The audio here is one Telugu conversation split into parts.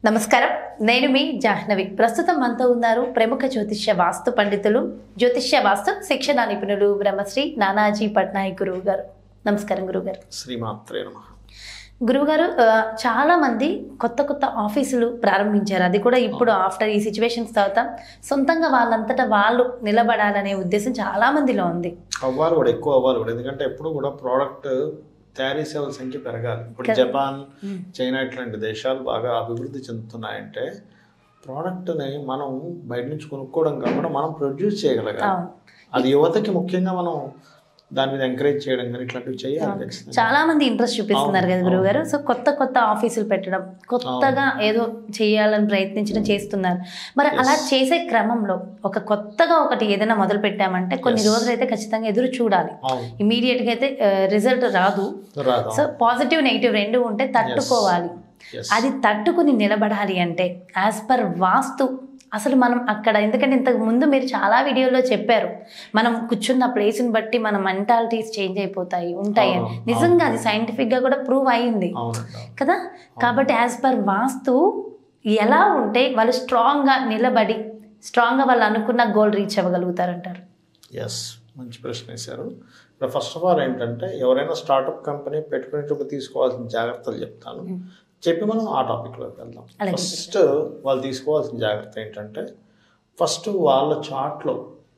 నమస్కారం నేను మీ జాహ్నవి ప్రస్తుతం మనతో ఉన్నారు ప్రముఖ జ్యోతిష్య వాస్తు పండితులు జ్యోతిష్య వాస్తు శిక్షణ నిపుణులు బ్రహ్మశ్రీ నానాజీ పట్నాయక్ గురువు గారు నమస్కారం గురుగారు శ్రీమాత్రే నమ గురువుగారు ఆ, చాలా మంది కొత్త కొత్త ఆఫీసులు ప్రారంభించారు అది కూడా ఇప్పుడు ఆఫ్టర్ ఈ సిచ్యువేషన్స్ తర్వాత సొంతంగా వాళ్ళంతటా వాళ్ళు నిలబడాలనే ఉద్దేశం చాలా మందిలో ఉంది అవ్వాలి కూడా ఎక్కువ అవ్వాలి కూడా ఎందుకంటే ఎప్పుడు కూడా ప్రోడక్ట్ తయారీ సేవల సంఖ్య పెరగాలి ఇప్పుడు కదా. జపాన్ చైనా ఇట్లాంటి దేశాలు బాగా అభివృద్ధి చెందుతున్నాయంటే ప్రోడక్ట్ని మనం బయట నుంచి కొనుక్కోవడం కాకుండా మనం ప్రొడ్యూస్ చేయగలగాలి అవును. అది యువతకి ముఖ్యంగా మనం దాని మీద ఎంకరేజ్ చేయడం కానీ ఇట్లాంటివి చేయాలి ఖచ్చితంగా. చాలా మంది ఇంట్రెస్ట్ చూపిస్తున్నారు అవును, కదా గురువు గారు సో కొత్త కొత్త ఆఫీసులు పెట్టడం కొత్తగా ఏదో చేయాలని ప్రయత్నించడం చేస్తున్నారు మరి అలా చేసే క్రమంలో ఒక కొత్తగా ఒకటి ఏదైనా మొదలు పెట్టామంటే కొన్ని Yes. రోజులు అయితే ఖచ్చితంగా ఎదురు చూడాలి అవును ఇమీడియట్ గా అయితే రిజల్ట్ రాదు రాదు సో పాజిటివ్ నెగిటివ్ రెండు ఉంటే తట్టుకోవాలి Yes. అది తట్టుకుని నిలబడాలి అంటే యాజ్ పర్ వాస్తు అసలు మనం అక్కడ ఎందుకంటే ఇంతకు ముందు మీరు చాలా వీడియోలో చెప్పారు మనం కూర్చున్న ప్లేస్ని బట్టి మన మెంటాలిటీస్ చేంజ్ అయిపోతాయి ఉంటాయి అని అవును, నిజంగా అది scientific గా కూడా ప్రూవ్ అయింది అవునండి కదా కాబట్టి యాజ్ పర్ వాస్తు ఎలా ఉంటే వాళ్ళు స్ట్రాంగ్గా నిలబడి స్ట్రాంగ్గా వాళ్ళు అనుకున్న గోల్ రీచ్ అవ్వగలుగుతారంటారు ఎస్ మంచి ప్రశ్న వేశారు ఇప్పుడు ఫస్ట్ ఆఫ్ ఆల్ ఏంటంటే ఎవరైనా స్టార్టప్ కంపెనీ పెట్టుకునేటప్పుడు తీసుకోవాల్సిన జాగ్రత్తలు చెప్తాను చెప్పి మనం ఆ టాపిక్లోకి వెళ్దాం అలాగే. ఫస్ట్ వాళ్ళు తీసుకోవాల్సిన జాగ్రత్త ఏంటంటే ఫస్ట్ వాళ్ళ చార్ట్లో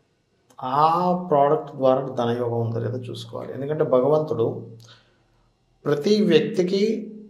ఆ ప్రోడక్ట్ ద్వారా ధనయోగం ఉందో లేదో చూసుకోవాలి ఎందుకంటే భగవంతుడు ప్రతి వ్యక్తికి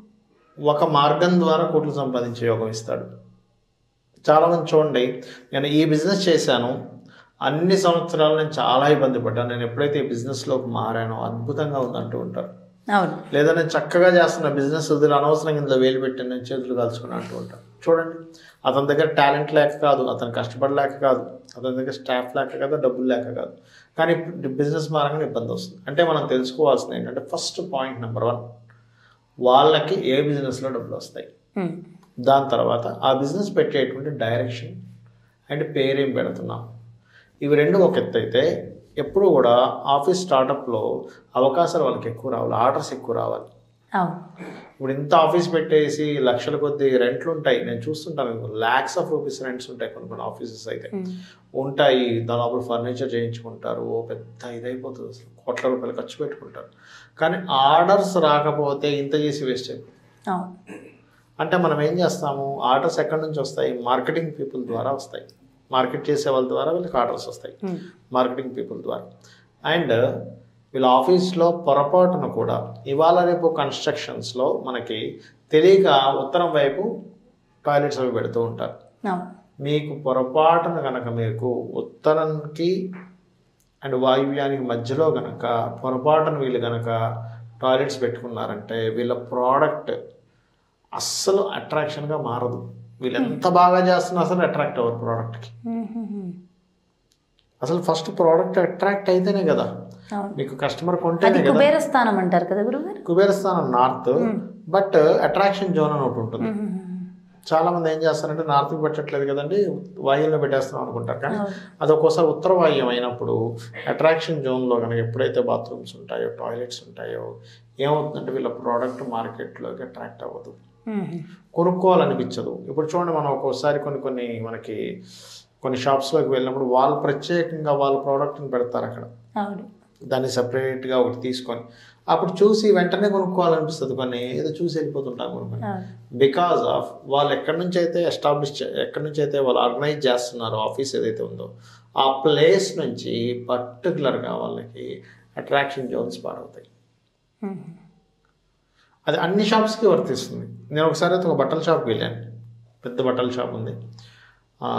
ఒక మార్గం ద్వారా కోట్లు సంపాదించే యోగం ఇస్తాడు చాలామంది చూడండి నేను ఈ బిజినెస్ చేశాను అన్ని సంవత్సరాలు నేను చాలా ఇబ్బంది పడ్డాను నేను ఎప్పుడైతే ఈ బిజినెస్లోకి మారానో అద్భుతంగా ఉందంటూ ఉంటారు అవును లేదా నేను చక్కగా చేస్తున్న బిజినెస్ వదిలి అనవసరంగా ఇందులో వేలు పెట్టి నేను చేతులు కాల్చుకుని అంటూ ఉంటాను చూడండి అతని దగ్గర టాలెంట్ లేక కాదు అతను కష్టపడలేక కాదు అతని దగ్గర స్టాఫ్ లేక కాదు డబ్బులు లేక కాదు కానీ బిజినెస్ మారంగానే ఇబ్బంది వస్తుంది అంటే మనం తెలుసుకోవాల్సింది ఏంటంటే ఫస్ట్ పాయింట్ నెంబర్ వన్ వాళ్ళకి ఏ బిజినెస్లో డబ్బులు వస్తాయి ఉమ్. దాని తర్వాత ఆ బిజినెస్ పెట్టేటువంటి డైరెక్షన్ అండ్ పేరేం పెడుతున్నాం ఇవి రెండు ఒక ఎత్తు అయితే ఎప్పుడు కూడా ఆఫీస్ స్టార్టప్లో అవకాశాలు వాళ్ళకి ఎక్కువ రావాలి ఆర్డర్స్ ఎక్కువ రావాలి అవును ఇప్పుడు ఇంత ఆఫీస్ పెట్టేసి లక్షల కొద్ది రెంట్లు ఉంటాయి నేను చూస్తుంటాను ల్యాక్స్ ఆఫ్ రూపీస్ రెంట్స్ ఉంటాయి కొన్ని కొన్ని ఆఫీసెస్ అయితే ఉమ్. ఉంటాయి దాని లోపల ఫర్నిచర్ చేయించుకుంటారు ఓ పెద్ద ఇదైపోతుంది అసలు కోట్ల రూపాయలు ఖర్చు పెట్టుకుంటారు కానీ ఆర్డర్స్ రాకపోతే ఇంత చేసి వేస్ట్ అయిపోతుంది అవును అంటే మనం ఏం చేస్తాము ఆర్డర్స్ ఎక్కడి నుంచి వస్తాయి మార్కెటింగ్ పీపుల్ ద్వారా వస్తాయి మార్కెట్ చేసే వాళ్ళ ద్వారా వీళ్ళకి ఆర్డర్స్ వస్తాయి ఉమ్. మార్కెటింగ్ పీపుల్ ద్వారా అండ్ వీళ్ళ ఆఫీస్లో పొరపాటున కూడా ఇవాళ రేపు కన్స్ట్రక్షన్స్లో మనకి తెలియక ఉత్తరం వైపు టాయిలెట్స్ అవి పెడుతూ ఉంటారు అవును మీకు పొరపాటున కనుక మీకు ఉత్తరానికి అండ్ వాయువ్యానికి మధ్యలో కనుక పొరపాటున వీళ్ళు కనుక టాయిలెట్స్ పెట్టుకున్నారంటే వీళ్ళ ప్రోడక్ట్ అస్సలు అట్రాక్షన్గా మారదు వీళ్ళు ఎంత బాగా చేస్తున్నా అసలు అట్రాక్ట్ అవ్వరు ప్రోడక్ట్కి ఉమ్. అసలు ఫస్ట్ ప్రోడక్ట్ అట్రాక్ట్ అయితేనే కదా అవును మీకు కస్టమర్ అది కొంటేనే కదా కుబేర స్థానం అంటారు కదా గురువు గారు కుబేరస్థానం నార్త్ బట్ అట్రాక్షన్ జోన్ అని ఒకటి ఉంటుంది చాలా మంది ఏం చేస్తారంటే నార్త్కి పెట్టట్లేదు కదండి వాయువులో పెట్టేస్తున్నాం అనుకుంటారు కానీ అది ఒక్కోసారి ఉత్తర వాయువ్యం అయినప్పుడు అట్రాక్షన్ జోన్లో కనుక ఎప్పుడైతే బాత్రూమ్స్ ఉంటాయో టాయిలెట్స్ ఉంటాయో ఏమవుతుందంటే వీళ్ళ ప్రోడక్ట్ మార్కెట్లోకి అట్రాక్ట్ అవ్వదు కొనుక్కోవాలనిపించదు ఇప్పుడు చూడండి మనం ఒక్కోసారి కొన్ని కొన్ని మనకి కొన్ని షాప్స్లోకి వెళ్ళినప్పుడు వాళ్ళు ప్రత్యేకంగా వాళ్ళ ప్రోడక్ట్ని పెడతారు అక్కడ అవును దాన్ని సపరేట్గా ఒకటి తీసుకొని అప్పుడు చూసి వెంటనే కొనుక్కోవాలనిపిస్తుంది కొన్ని ఏదో చూసి వెళ్ళిపోతుంటాం కొనుక్కొని అవును బికాజ్ ఆఫ్ వాళ్ళు ఎక్కడి నుంచి అయితే ఎస్టాబ్లిష్ ఎక్కడి నుంచి అయితే వాళ్ళు ఆర్గనైజ్ చేస్తున్నారో ఆఫీస్ ఏదైతే ఉందో ఆ ప్లేస్ నుంచి పర్టికులర్గా వాళ్ళకి అట్రాక్షన్ జోన్స్ పాడవుతాయి ఉమ్. అది అన్ని షాప్స్కి వర్తిస్తుంది నేను ఒకసారి అయితే ఒక బట్టల షాప్కి వెళ్ళాను పెద్ద బట్టల షాప్ ఉంది ఆ,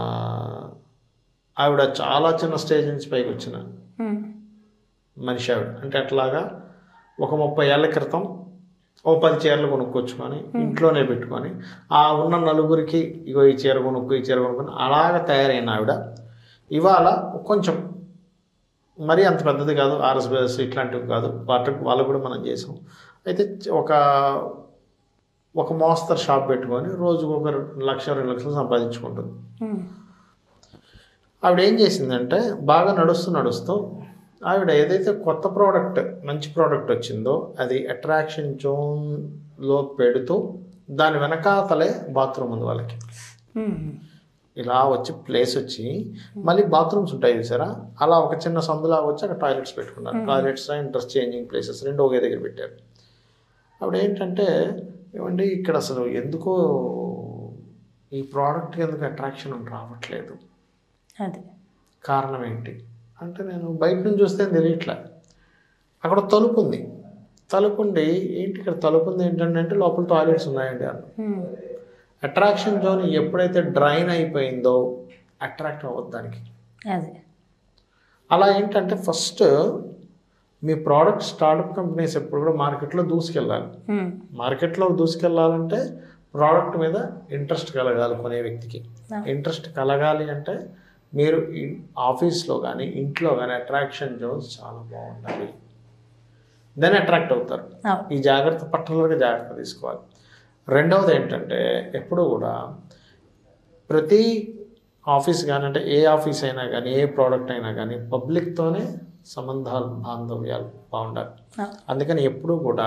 ఆవిడ చాలా చిన్న స్టేజ్ నుంచి పైకి వచ్చిన ఉమ్. మనిషి ఆవిడ అంటే అట్లాగా ఒక ముప్పై ఏళ్ళ క్రితం ఓ పది చీరలు కొనుక్కొచ్చుకొని ఇంట్లోనే పెట్టుకొని ఆ ఉన్న నలుగురికి ఇగో ఈ చీర కొనుక్కు ఈ చీర కొనుక్కొని అలాగ తయారైన ఆవిడ ఇవాళ కొంచెం మరీ అంత పెద్దది కాదు ఆర్ఎస్బిఎస్ ఇట్లాంటివి కాదు వాటి వాళ్ళు కూడా మనం చేసాం అయితే ఒక ఒక మోస్తరు షాప్ పెట్టుకొని రోజుకు ఒక లక్ష రెండు లక్షలు సంపాదించుకుంటుంది ఉమ్. ఆవిడ ఏం చేసిందంటే బాగా నడుస్తూ నడుస్తూ ఆవిడ ఏదైతే కొత్త ప్రోడక్ట్ మంచి ప్రోడక్ట్ వచ్చిందో అది అట్రాక్షన్ జోన్లో పెడుతూ దాని వెనకాతలే బాత్రూమ్ ఉంది వాళ్ళకి మ్మ్. ఇలా వచ్చి ప్లేస్ వచ్చి మళ్ళీ బాత్రూమ్స్ ఉంటాయి చూసారా అలా ఒక చిన్న సందులా వచ్చి అక్కడ టాయిలెట్స్ పెట్టుకున్నారు టాయిలెట్స్ ఇంట్రెస్ట్ చేంజింగ్ ప్లేసెస్ రెండు ఒకే దగ్గర పెట్టారు అప్పుడు ఏంటంటే ఏమండి ఇక్కడ అసలు ఎందుకో ఈ ప్రోడక్ట్ ఎందుకు అట్రాక్షన్ రావట్లేదు అదే కారణం ఏంటి అంటే నేను బయట నుంచి చూస్తే తెలియట్లే అక్కడ తలుపు ఉంది తలుపు ఉండి ఏంటి ఇక్కడ తలుపు ఉంది ఏంటంటే అంటే లోపల టాయిలెట్స్ ఉన్నాయండి అన్న మ్మ్. అట్రాక్షన్ జోన్ ఎప్పుడైతే డ్రైన్ అయిపోయిందో అట్రాక్ట్ అవ్వద్దు దానికి అదే అలా ఏంటంటే ఫస్ట్ మీ ప్రోడక్ట్ స్టార్టప్ కంపెనీస్ ఎప్పుడు కూడా మార్కెట్లో దూసుకెళ్ళాలి మ్మ్. మార్కెట్లో దూసుకెళ్ళాలంటే ప్రోడక్ట్ మీద ఇంట్రెస్ట్ కలగాలి కొనే వ్యక్తికి ఇంట్రెస్ట్ కలగాలి అంటే మీరు ఇన్- ఆఫీస్లో కానీ ఇంట్లో కానీ అట్రాక్షన్ జోన్స్ చాలా బాగుండాలి దెన్ అట్రాక్ట్ అవుతారు అవును ఈ జాగ్రత్త పర్టికులర్గా జాగ్రత్త తీసుకోవాలి రెండవది ఏంటంటే ఎప్పుడు కూడా ప్రతి ఆఫీస్ కానీ అంటే ఏ ఆఫీస్ అయినా కానీ ఏ ప్రోడక్ట్ అయినా కానీ పబ్లిక్తోనే సంబంధాలు బాంధవ్యాలు బాగుండాలి అవును. అందుకని ఎప్పుడూ కూడా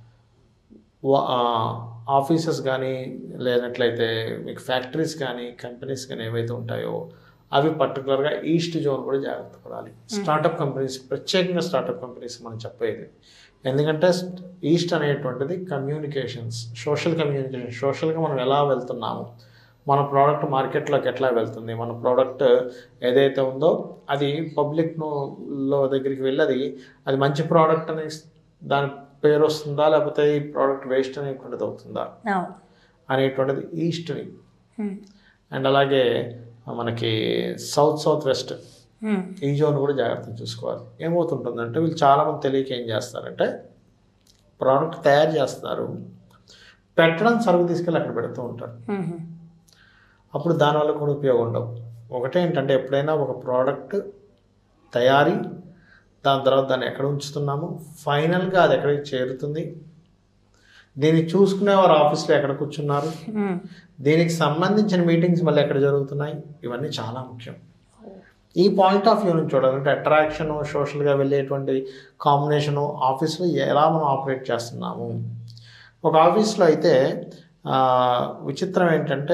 ఆఫీసెస్ కానీ లేనట్లయితే మీకు ఫ్యాక్టరీస్ కానీ కంపెనీస్ కానీ ఏవైతే ఉంటాయో అవి పర్టికులర్గా ఈస్ట్ జోన్ కూడా జాగ్రత్త పడాలి స్టార్టప్ కంపెనీస్ ప్రత్యేకంగా స్టార్టప్ కంపెనీస్ మనం చెప్పేది ఎందుకంటే ఈస్ట్ అనేటువంటిది కమ్యూనికేషన్స్ సోషల్ కమ్యూనికేషన్ సోషల్గా మనం ఎలా వెళ్తున్నాము మన ప్రోడక్ట్ మార్కెట్లోకి ఎట్లా వెళ్తుంది మన ప్రోడక్ట్ ఏదైతే ఉందో అది పబ్లిక్ లో దగ్గరికి వెళ్ళి అది అది మంచి ప్రోడక్ట్ అని దాని పేరు వస్తుందా లేకపోతే ఈ ప్రోడక్ట్ వేస్ట్ అనేటువంటిది అవుతుందా అవును అనేటువంటిది ఈస్ట్ని మ్మ్. అండ్ అలాగే మనకి సౌత్ సౌత్ వెస్ట్ మ్మ్. ఈ జోన్ కూడా జాగ్రత్తగా చూసుకోవాలి ఏమవుతుంటుందంటే వీళ్ళు చాలామంది తెలియక ఏం చేస్తారంటే ప్రోడక్ట్ తయారు చేస్తారు పెట్టడం సరుకు తీసుకెళ్ళి అక్కడ పెడుతూ ఉంటారు మ్మ్. అప్పుడు దానివల్ల కూడా ఉపయోగం ఉండవు ఒకటే ఏంటంటే ఎప్పుడైనా ఒక ప్రోడక్ట్ తయారీ దాని తర్వాత దాన్ని ఎక్కడ ఉంచుతున్నాము ఫైనల్గా అది ఎక్కడికి చేరుతుంది దీన్ని చూసుకునేవారు ఆఫీస్లో ఎక్కడ కూర్చున్నారు మ్మ్. దీనికి సంబంధించిన మీటింగ్స్ మళ్ళీ ఎక్కడ జరుగుతున్నాయి ఇవన్నీ చాలా ముఖ్యం ఈ పాయింట్ ఆఫ్ వ్యూ నుంచి చూడాలంటే అట్రాక్షన్ సోషల్గా వెళ్ళేటువంటి కాంబినేషను ఆఫీస్లో ఎలా మనం ఆపరేట్ చేస్తున్నాము ఒక ఆఫీస్లో అయితే ఆ, విచిత్రం ఏంటంటే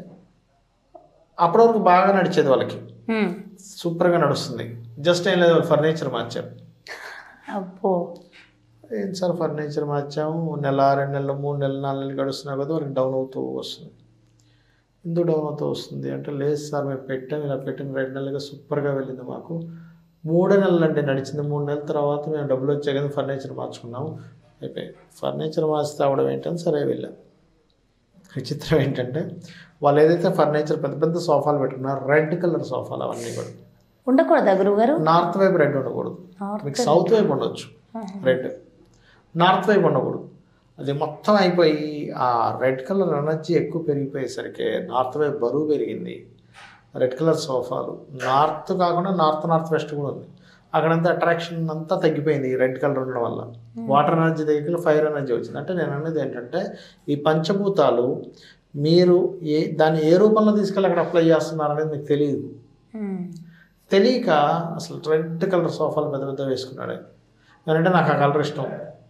అప్పటి వరకు బాగా నడిచేది వాళ్ళకి మ్మ్. సూపర్గా నడుస్తుంది జస్ట్ ఏం లేదు ఫర్నిచర్ మార్చారు అబ్బో ఏం సార్ ఫర్నిచర్ మార్చాము నెల రెండు నెలలు మూడు నెలలు నాలుగు నెలలు గడుస్తున్నా కదా వాళ్ళకి డౌన్ అవుతూ వస్తుంది ఎందుకు డౌన్ అవుతూ వస్తుంది అంటే లేదు సార్ మేము పెట్టాం ఇలా పెట్టిన రెండు నెలలుగా సూపర్గా వెళ్ళింది మాకు మూడు నెలలు అంటే నడిచింది మూడు నెలల తర్వాత మేము డబ్బులు వచ్చాయి కదా ఫర్నిచర్ మార్చుకున్నాము అయిపోయి ఫర్నిచర్ మార్చితే అవడం ఏంటని సరే వెళ్ళాం విచిత్రం ఏంటంటే వాళ్ళు ఏదైతే ఫర్నిచర్ పెద్ద పెద్ద సోఫాలు పెట్టుకున్నారో రెడ్ కలర్ సోఫాలు అవన్నీ కూడా ఉండకూడదా గురువుగారు నార్త్ వైపు రెడ్ ఉండకూడదు మీకు సౌత్ వైపు ఉండొచ్చు రెడ్ నార్త్ వైపు ఉండకూడదు అది మొత్తం అయిపోయి ఆ రెడ్ కలర్ ఎనర్జీ ఎక్కువ పెరిగిపోయేసరికి నార్త్ వైపు బరువు పెరిగింది రెడ్ కలర్ సోఫాలు నార్త్ కాకుండా నార్త్ నార్త్ వెస్ట్ కూడా ఉంది అక్కడంతా అట్రాక్షన్ అంతా తగ్గిపోయింది ఈ రెడ్ కలర్ ఉండడం వల్ల వాటర్ ఎనర్జీ దగ్గర ఫైర్ ఎనర్జీ వచ్చింది అంటే నేను అనేది ఏంటంటే ఈ పంచభూతాలు మీరు ఏ దాన్ని ఏ రూపంలో తీసుకెళ్ళి అక్కడ అప్లై చేస్తున్నారు అనేది మీకు తెలియదు మ్మ్. తెలియక అసలు రెడ్ కలర్ సోఫాలు పెద్ద పెద్ద వేసుకున్నాడు ఆయన. నేనంటే నాకు ఆ కలర్ ఇష్టం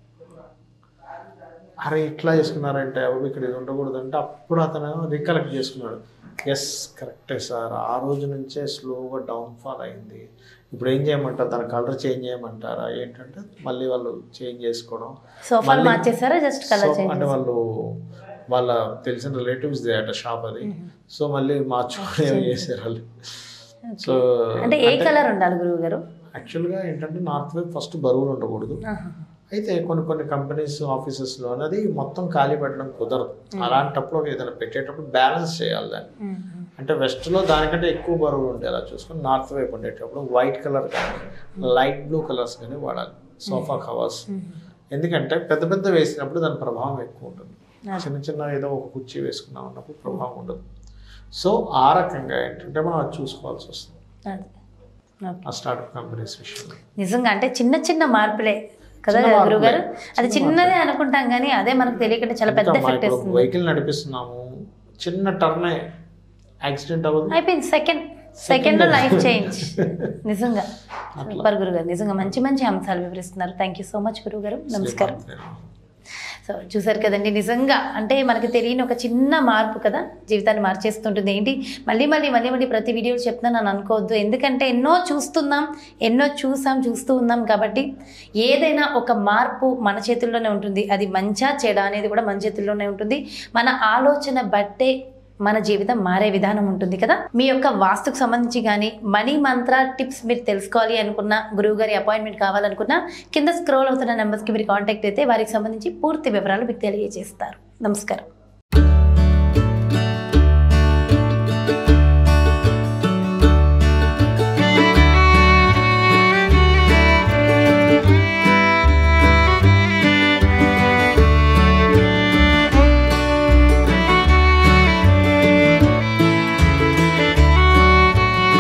అరే ఇట్లా చేసుకున్నారంటే అవి ఇక్కడ ఇది ఉండకూడదు అంటే అప్పుడు అతను రికలెక్ట్ చేసుకున్నాడు ఎస్ కరెక్టే సార్ ఆ రోజు నుంచే స్లోగా డౌన్ఫాల్ అయింది ఇప్పుడు ఏం చేయమంటారు తన కలర్ చేంజ్ చేయమంటారా ఏంటంటే మళ్ళీ వాళ్ళు చేంజ్ చేసుకోవడం సోఫాలు మళ్ళీ- మార్చేసారా జస్ట్ కలర్ సో చేంజ్ అంటే వాళ్ళు వాళ్ళ తెలిసిన రిలేటివ్స్ అట షాప్ అది సో మళ్ళీ మార్చుకోవడం చేశారు వాళ్ళు సో అంటే ఏ కలర్ ఉండాలి గురువు గారు యాక్చువల్గా ఏంటంటే నార్త్ వైపు ఫస్ట్ బరువులు ఉండకూడదు అయితే కొన్ని కొన్ని కంపెనీస్ ఆఫీసెస్లో అనేది మొత్తం ఖాళీ పెట్టడం కుదరదు అలాంటప్పుడు ఏదైనా పెట్టేటప్పుడు బ్యాలెన్స్ చేయాలి దాన్ని అంటే వెస్ట్లో దానికంటే ఎక్కువ బరువులు ఉండేలా చూసుకొని నార్త్ వైపు ఉండేటప్పుడు వైట్ కలర్ కానీ లైట్ బ్లూ కలర్స్ కానీ వాడాలి సోఫా కవర్స్ ఎందుకంటే పెద్ద పెద్ద వేసినప్పుడు దాని ప్రభావం ఎక్కువ ఉంటుంది చిన్న చిన్న ఏదో ఒక కుర్చీ వేసుకున్నాం అన్నప్పుడు ప్రభావం ఉండదు సో ఆ రకంగా ఏంటంటే మనం అది చూసుకోవాల్సి వస్తుంది అదే. ఓకే. ఆ స్టార్ట్అప్ కంపెనీస్ విషయంలో నిజంగా అంటే చిన్న చిన్న మార్పులే కదా చిన్న మార్పులే. గురువు గారు అది చిన్న చిన్నదే అనుకుంటాం కానీ అదే మనకు తెలియకుండా చాలా పెద్ద ఇంకా మా ఎఫెక్ట్ ఇప్పుడు ఇస్తుంది వెహికల్ నడిపిస్తున్నాము చిన్న టర్నే యాక్సిడెంట్ అవ్వదు అయిపోయింది సెకండ్ సెకండ్ లో లైఫ్ చేంజ్ నిజంగా సూపర్ గురుగారు నిజంగా మంచి మంచి అంశాలు వివరిస్తున్నారు థ్యాంక్ యూ సో మచ్ గురువు గారు నమస్కారం సో చూసారు కదండి నిజంగా అంటే మనకి తెలియని ఒక చిన్న మార్పు కదా జీవితాన్ని మార్చేస్తుంటుంది ఏంటి మళ్ళీ మళ్ళీ మళ్ళీ మళ్ళీ ప్రతి వీడియో చెప్తున్నాను అని అనుకోవద్దు ఎందుకంటే ఎన్నో చూస్తున్నాం ఎన్నో చూసాం చూస్తూ ఉన్నాం కాబట్టి ఏదైనా ఒక మార్పు మన చేతుల్లోనే ఉంటుంది అది మంచా చెడా అనేది కూడా మన చేతుల్లోనే ఉంటుంది మన ఆలోచన బట్టే మన జీవితం మారే విధానం ఉంటుంది కదా మీ యొక్క వాస్తుకు సంబంధించి కానీ మనీ మంత్ర టిప్స్ మీరు తెలుసుకోవాలి అనుకున్న గురువు గారి అపాయింట్మెంట్ కావాలనుకున్నా కింద స్క్రోల్ అవుతున్న నెంబర్స్కి మీరు కాంటాక్ట్ అయితే వారికి సంబంధించి పూర్తి వివరాలు మీకు తెలియజేస్తారు నమస్కారం